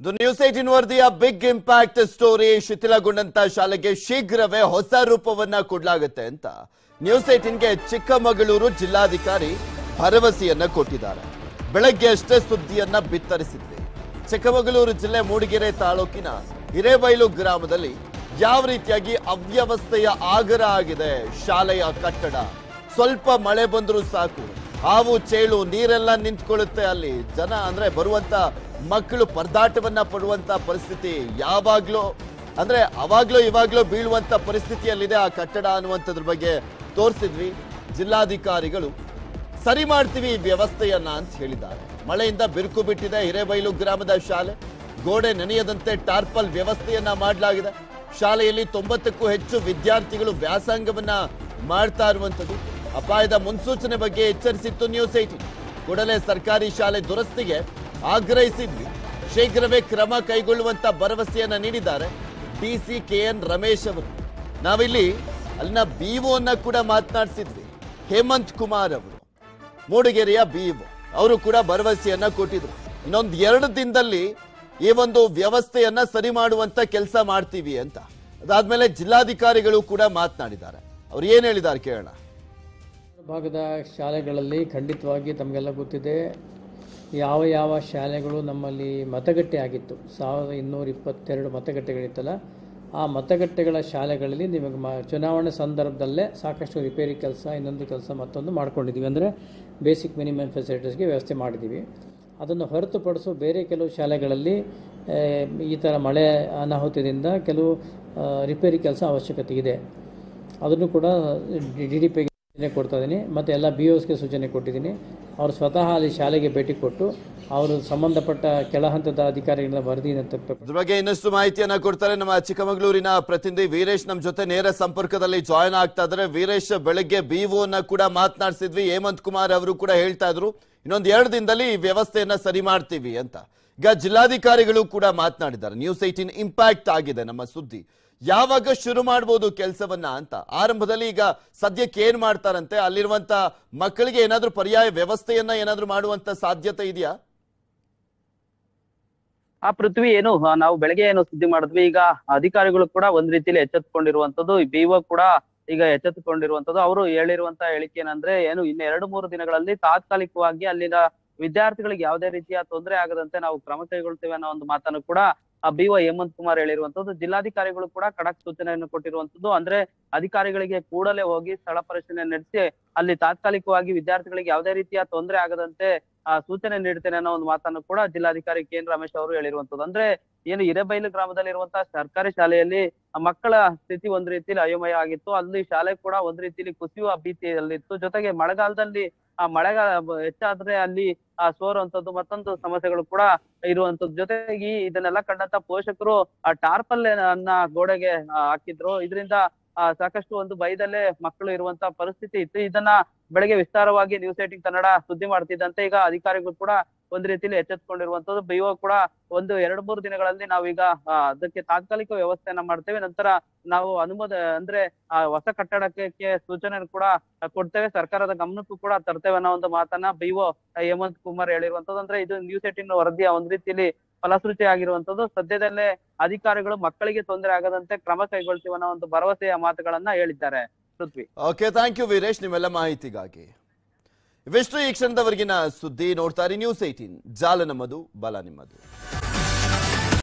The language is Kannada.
ದು ನ್ಯೂಸ್ ಏಟಿನ್ ವರದಿಯ ಬಿಗ್ ಇಂಪ್ಯಾಕ್ಟ್ ಸ್ಟೋರಿ ಶಿಥಿಲಗೊಂಡಂತ ಶಾಲೆಗೆ ಶೀಘ್ರವೇ ಹೊಸ ರೂಪವನ್ನ ಕೊಡಲಾಗುತ್ತೆ ಅಂತ ನ್ಯೂಸ್ ಏಟಿನ್ಗೆ ಚಿಕ್ಕಮಗಳೂರು ಜಿಲ್ಲಾಧಿಕಾರಿ ಭರವಸೆಯನ್ನ ಕೊಟ್ಟಿದ್ದಾರೆ ಬೆಳಗ್ಗೆ ಅಷ್ಟೇ ಸುದ್ದಿಯನ್ನ ಬಿತ್ತರಿಸಿದ್ವಿ ಚಿಕ್ಕಮಗಳೂರು ಜಿಲ್ಲೆ ಮೂಡಿಗೆರೆ ತಾಲೂಕಿನ ಹಿರೇಬೈಲು ಗ್ರಾಮದಲ್ಲಿ ಯಾವ ರೀತಿಯಾಗಿ ಅವ್ಯವಸ್ಥೆಯ ಆಗರ ಆಗಿದೆ ಶಾಲೆಯ ಕಟ್ಟಡ ಸ್ವಲ್ಪ ಮಳೆ ಬಂದರೂ ಸಾಕು ಹಾವು ಚೇಳು ನೀರೆಲ್ಲ ನಿಂತ್ಕೊಳ್ಳುತ್ತೆ ಅಲ್ಲಿ ಜನ ಅಂದ್ರೆ ಬರುವಂತ ಮಕ್ಕಳು ಪರದಾಟವನ್ನ ಪಡುವಂತ ಪರಿಸ್ಥಿತಿ ಯಾವಾಗ್ಲೂ ಅಂದ್ರೆ ಅವಾಗ್ಲೂ ಇವಾಗ್ಲೂ ಬೀಳುವಂತ ಪರಿಸ್ಥಿತಿಯಲ್ಲಿದೆ ಆ ಕಟ್ಟಡ ಅನ್ನುವಂಥದ್ರ ಬಗ್ಗೆ ತೋರಿಸಿದ್ವಿ ಜಿಲ್ಲಾಧಿಕಾರಿಗಳು ಸರಿ ಮಾಡ್ತೀವಿ ಈ ವ್ಯವಸ್ಥೆಯನ್ನ ಅಂತ ಹೇಳಿದ್ದಾರೆ ಮಳೆಯಿಂದ ಬಿರುಕು ಬಿಟ್ಟಿದೆ ಹಿರೇಬೈಲು ಗ್ರಾಮದ ಶಾಲೆ ಗೋಡೆ ನೆನೆಯದಂತೆ ಟಾರ್ಪಲ್ ವ್ಯವಸ್ಥೆಯನ್ನ ಮಾಡಲಾಗಿದೆ ಶಾಲೆಯಲ್ಲಿ ತೊಂಬತ್ತಕ್ಕೂ ಹೆಚ್ಚು ವಿದ್ಯಾರ್ಥಿಗಳು ವ್ಯಾಸಂಗವನ್ನ ಮಾಡ್ತಾ ಇರುವಂಥದ್ದು ಅಪಾಯದ ಮುನ್ಸೂಚನೆ ಬಗ್ಗೆ ಎಚ್ಚರಿಸಿತ್ತು ನ್ಯೂಸ್ ಏಟೀನ್ ಕೂಡಲೇ ಸರ್ಕಾರಿ ಶಾಲೆ ದುರಸ್ತಿಗೆ ಆಗ್ರಹಿಸಿದ್ವಿ ಶೀಘ್ರವೇ ಕ್ರಮ ಕೈಗೊಳ್ಳುವಂತ ಭರವಸೆಯನ್ನ ನೀಡಿದ್ದಾರೆ ಡಿಸಿ ಕೆ ಎನ್ ರಮೇಶ್ ಅವರು ನಾವಿಲ್ಲಿ ಅಲ್ಲಿನ ಬಿಒನ್ನ ಕೂಡ ಮಾತನಾಡಿಸಿದ್ವಿ ಹೇಮಂತ್ ಕುಮಾರ್ ಅವರು ಮೂಡಿಗೆರೆಯ ಬಿಇಒ ಅವರು ಕೂಡ ಭರವಸೆಯನ್ನ ಕೊಟ್ಟಿದ್ರು ಇನ್ನೊಂದು ಎರಡು ದಿನದಲ್ಲಿ ಈ ಒಂದು ವ್ಯವಸ್ಥೆಯನ್ನ ಸರಿ ಮಾಡುವಂತ ಕೆಲಸ ಮಾಡ್ತೀವಿ ಅಂತ ಅದಾದ್ಮೇಲೆ ಜಿಲ್ಲಾಧಿಕಾರಿಗಳು ಕೂಡ ಮಾತನಾಡಿದ್ದಾರೆ ಅವ್ರು ಏನ್ ಹೇಳಿದ್ದಾರೆ ಕೇಳೋಣ ಭಾಗದ ಶಾಲೆಗಳಲ್ಲಿ ಖಂಡಿತವಾಗಿ ತಮಗೆಲ್ಲ ಗೊತ್ತಿದೆ ಯಾವ ಯಾವ ಶಾಲೆಗಳು ನಮ್ಮಲ್ಲಿ ಮತಗಟ್ಟೆ ಆಗಿತ್ತು ಸಾವಿರದ ಇನ್ನೂರ ಇಪ್ಪತ್ತೆರಡು ಮತಗಟ್ಟೆಗಳಿತ್ತಲ್ಲ ಆ ಮತಗಟ್ಟೆಗಳ ಶಾಲೆಗಳಲ್ಲಿ ನಿಮಗೆ ಮ ಚುನಾವಣೆ ಸಂದರ್ಭದಲ್ಲೇ ಸಾಕಷ್ಟು ರಿಪೇರಿ ಕೆಲಸ ಇನ್ನೊಂದು ಕೆಲಸ ಮತ್ತೊಂದು ಮಾಡ್ಕೊಂಡಿದ್ದೀವಿ ಅಂದರೆ ಬೇಸಿಕ್ ಮಿನಿಮಮ್ ಫೆಸಿಲಿಟೀಸ್ಗೆ ವ್ಯವಸ್ಥೆ ಮಾಡಿದ್ದೀವಿ ಅದನ್ನು ಹೊರತುಪಡಿಸು ಬೇರೆ ಕೆಲವು ಶಾಲೆಗಳಲ್ಲಿ ಆ, ಈ ಥರ ಮಳೆ ಅನಾಹುತದಿಂದ ಕೆಲವು ಆ, ರಿಪೇರಿ ಕೆಲಸ ಅವಶ್ಯಕತೆ ಇದೆ ಅದನ್ನು ಕೂಡ ಡಿ ಡಿ ಪಿಗೆ ಸೂಚನೆ ಕೊಡ್ತಾ ಇದ್ದೀನಿ ಮತ್ತು ಎಲ್ಲ ಬಿ ಒಸ್ಗೆ ಸೂಚನೆ ಕೊಟ್ಟಿದ್ದೀನಿ ಅವರು ಸ್ವತಃ ಅಲ್ಲಿ ಶಾಲೆಗೆ ಭೇಟಿ ಕೊಟ್ಟು ಅವರು ಸಂಬಂಧಪಟ್ಟ ಕೆಳ ಹಂತದ ಅಧಿಕಾರಿಗಳಿಂದ ವರದಿಯನ್ನು ತಪ್ಪು ಇದ್ರ ಬಗ್ಗೆ ಇನ್ನಷ್ಟು ಮಾಹಿತಿಯನ್ನ ಕೊಡ್ತಾರೆ ನಮ್ಮ ಚಿಕ್ಕಮಗಳೂರಿನ ಪ್ರತಿನಿಧಿ ವೀರೇಶ್ ನಮ್ಮ ಜೊತೆ ನೇರ ಸಂಪರ್ಕದಲ್ಲಿ ಜಾಯ್ನ್ ಆಗ್ತಾ ಇದ್ದಾರೆ ವೀರೇಶ್ ಬೆಳಗ್ಗೆ ಬಿಒನ ಕೂಡ ಮಾತನಾಡಿಸಿದ್ವಿ ಹೇಮಂತ್ ಕುಮಾರ್ ಅವರು ಕೂಡ ಹೇಳ್ತಾ ಇದ್ರು ಇನ್ನೊಂದು ಎರಡು ದಿನದಲ್ಲಿ ಈ ವ್ಯವಸ್ಥೆಯನ್ನ ಸರಿ ಮಾಡ್ತೀವಿ ಅಂತ ಈಗ ಜಿಲ್ಲಾಧಿಕಾರಿಗಳು ಕೂಡ ಮಾತನಾಡಿದ್ದಾರೆ ನ್ಯೂಸ್ ಏಟೀನ್ ಇಂಪ್ಯಾಕ್ಟ್ ಆಗಿದೆ ನಮ್ಮ ಸುದ್ದಿ ಯಾವಾಗ ಶುರು ಮಾಡ್ಬೋದು ಕೆಲಸವನ್ನ ಅಂತ ಆರಂಭದಲ್ಲಿ ಈಗ ಸದ್ಯಕ್ಕೆ ಏನ್ ಮಾಡ್ತಾರಂತೆ ಅಲ್ಲಿರುವಂತ ಮಕ್ಕಳಿಗೆ ಏನಾದ್ರೂ ಪರ್ಯಾಯ ವ್ಯವಸ್ಥೆಯನ್ನ ಏನಾದ್ರೂ ಮಾಡುವಂತ ಸಾಧ್ಯತೆ ಇದೆಯಾ ಆ ಪೃಥ್ವಿ ಏನು ಆ, ನಾವು ಬೆಳಗ್ಗೆ ಏನು ಸುದ್ದಿ ಮಾಡಿದ್ವಿ ಈಗ ಅಧಿಕಾರಿಗಳು ಕೂಡ ಒಂದ್ ರೀತಿಯಲ್ಲಿ ಎಚ್ಚೆತ್ತುಕೊಂಡಿರುವಂತದ್ದು ಬಿಒ ಕೂಡ ಈಗ ಎಚ್ಚೆತ್ತುಕೊಂಡಿರುವಂತದ್ದು ಅವರು ಹೇಳಿರುವಂತ ಹೇಳಿಕೆ ಏನಂದ್ರೆ ಏನು ಇನ್ನು ಎರಡು ಮೂರು ದಿನಗಳಲ್ಲಿ ತಾತ್ಕಾಲಿಕವಾಗಿ ಅಲ್ಲಿನ ವಿದ್ಯಾರ್ಥಿಗಳಿಗೆ ಯಾವುದೇ ರೀತಿಯ ತೊಂದರೆ ಆಗದಂತೆ ನಾವು ಕ್ರಮ ಕೈಗೊಳ್ತೇವೆ ಅನ್ನೋ ಒಂದು ಮಾತನ್ನು ಕೂಡ ಆ ಬಿಒ ಹೇಮಂತ್ ಕುಮಾರ್ ಹೇಳಿರುವಂತದ್ದು ಜಿಲ್ಲಾಧಿಕಾರಿಗಳು ಕೂಡ ಖಡಕ್ ಸೂಚನೆಯನ್ನು ಕೊಟ್ಟಿರುವಂತದ್ದು ಅಂದ್ರೆ ಅಧಿಕಾರಿಗಳಿಗೆ ಕೂಡಲೇ ಹೋಗಿ ಸ್ಥಳ ಪರಿಶೀಲನೆ ನಡೆಸಿ ಅಲ್ಲಿ ತಾತ್ಕಾಲಿಕವಾಗಿ ವಿದ್ಯಾರ್ಥಿಗಳಿಗೆ ಯಾವುದೇ ರೀತಿಯ ತೊಂದರೆ ಆಗದಂತೆ ಆ ಸೂಚನೆ ನೀಡ್ತೇನೆ ಅನ್ನೋ ಒಂದು ಮಾತನ್ನು ಕೂಡ ಜಿಲ್ಲಾಧಿಕಾರಿ ಕೆ ಎನ್ ರಮೇಶ್ ಅವರು ಹೇಳಿರುವಂತದ್ದು ಅಂದ್ರೆ ಏನು ಹಿರೇಬೈಲು ಗ್ರಾಮದಲ್ಲಿರುವಂತಹ ಸರ್ಕಾರಿ ಶಾಲೆಯಲ್ಲಿ ಆ ಮಕ್ಕಳ ಸ್ಥಿತಿ ಒಂದ್ ರೀತಿಯಲ್ಲಿ ಅಯೋಮಯ ಆಗಿತ್ತು ಅಲ್ಲಿ ಶಾಲೆ ಕೂಡ ಒಂದ್ ರೀತಿಯಲ್ಲಿ ಕುಸಿಯುವ ಭೀತಿಯಲ್ಲಿತ್ತು ಜೊತೆಗೆ ಮಳೆಗಾಲದಲ್ಲಿ ಆ ಮಳೆಗಾಲ ಬ- ಹೆಚ್ಚಾದ್ರೆ ಅಲ್ಲಿ ಆ ಸೋರುವಂತದ್ದು ಮತ್ತೊಂದು ಸಮಸ್ಯೆಗಳು ಕೂಡ ಇರುವಂತದ್ದು ಜೊತೆಗೆ ಈ ಇದನ್ನೆಲ್ಲ ಕಂಡಂತ ಪೋಷಕರು ಆ ಟಾರ್ಪಲ್ ಅನ್ನ ಗೋಡೆಗೆ ಆ, ಹಾಕಿದ್ರು ಇದರಿಂದ ಆ ಸಾಕಷ್ಟು ಒಂದು ಭಯದಲ್ಲೇ ಮಕ್ಕಳು ಇರುವಂತ ಪರಿಸ್ಥಿತಿ ಇತ್ತು ಇದನ್ನ ಬೆಳಗ್ಗೆ ವಿಸ್ತಾರವಾಗಿ ನ್ಯೂಸ್ ಏಟಿಂಗ್ ಕನ್ನಡ ಸುದ್ದಿ ಮಾಡ್ತಿದ್ದಂತೆ ಈಗ ಅಧಿಕಾರಿಗಳು ಕೂಡ ಒಂದ್ ರೀತಿಯಲ್ಲಿ ಎಚ್ಚೆತ್ಕೊಂಡಿರುವಂತದ್ದು ಬಿಒ ಕೂಡ ಒಂದು ಎರಡು ಮೂರು ದಿನಗಳಲ್ಲಿ ನಾವೀಗ ಆ, ಅದಕ್ಕೆ ತಾತ್ಕಾಲಿಕ ವ್ಯವಸ್ಥೆಯನ್ನ ಮಾಡ್ತೇವೆ ನಂತರ ನಾವು ಅನುಮೋದ ಅಂದ್ರೆ ಆ ಹೊಸ ಕಟ್ಟಡಕ್ಕೆ ಸೂಚನೆ ಕೂಡ ಕೊಡ್ತೇವೆ ಸರ್ಕಾರದ ಗಮನಕ್ಕೂ ಕೂಡ ತರ್ತೇವೆ ಅನ್ನೋ ಒಂದು ಮಾತನ್ನ ಬಿಒ ಹೇಮಂತ್ ಕುಮಾರ್ ಹೇಳಿರುವಂತದ್ದು ಅಂದ್ರೆ ಇದು ನ್ಯೂಸ್ ಏಟಿನ್ ವರದಿಯ ಒಂದ್ ರೀತಿಯಲ್ಲಿ ಫಲಶ್ರುತಿ ಆಗಿರುವಂತದ್ದು ಸದ್ಯದಲ್ಲೇ ಅಧಿಕಾರಿಗಳು ಮಕ್ಕಳಿಗೆ ತೊಂದರೆ ಆಗದಂತೆ ಕ್ರಮ ಕೈಗೊಳ್ತೀವಿ ಅನ್ನೋ ಒಂದು ಭರವಸೆಯ ಮಾತುಗಳನ್ನ ಹೇಳಿದ್ದಾರೆ Prithvi okay thank you Veeresh ನಿಮ್ಮೆಲ್ಲ ಮಾಹಿತಿಗಾಗಿ ಇವೆಷ್ಟು ಈ ಕ್ಷಣದವರೆಗಿನ ಸುದ್ದಿ ನೋಡ್ತಾರೆ ನ್ಯೂಸ್ ಏಟೀನ್ ಜಾಲ ನಮ್ಮದು ಬಲ ನಿಮ್ಮದು